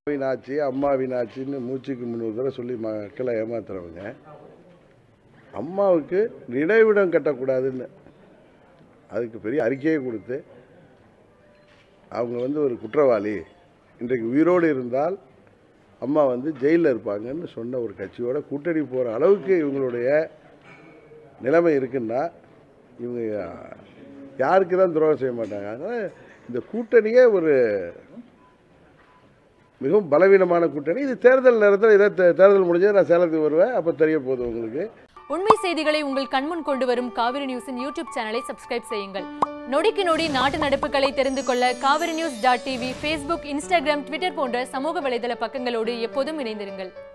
வீணாச்சு அம்மா வீணாச்சின்னு மூச்சுக்கு முந்நூறு தடவை சொல்லி மக்களை ஏமாத்துறவங்க அம்மாவுக்கு நினைவிடம் கட்டக்கூடாதுன்னு அதுக்கு பெரிய அறிக்கையை கொடுத்து அவங்க வந்து ஒரு குற்றவாளி இன்றைக்கு உயிரோடு இருந்தால் அம்மா வந்து ஜெயிலில் இருப்பாங்கன்னு சொன்ன ஒரு கட்சியோட கூட்டணி போகிற அளவுக்கு இவங்களுடைய நிலைமை இருக்குன்னா இவங்க யாருக்கு தான் துரோகம் செய்ய மாட்டாங்க அதனால் இந்த கூட்டணியே ஒரு மிகவும் பலவீனமான கூட்டணி இது தேர்தல் நேரத்தில் இதை தே- தேர்தல் முடிஞ்சது நான் சேலத்துக்கு வருவேன் அப்போ தெரிய போகுது உங்களுக்கு உண்மை செய்திகளை உங்கள் கண்முன் கொண்டு வரும் காவிரி நியூஸின் யூடியூப் சேனலை சப்ஸ்கிரைப் செய்யுங்கள் நொடிக்கு நொடி நாட்டு நடப்புகளை தெரிந்து கொள்ள Kaveri news dot TV Facebook Instagram Twitter போன்ற சமூக வலைதள பக்கங்களோடு எப்போதும் இணைந்திருங்கள்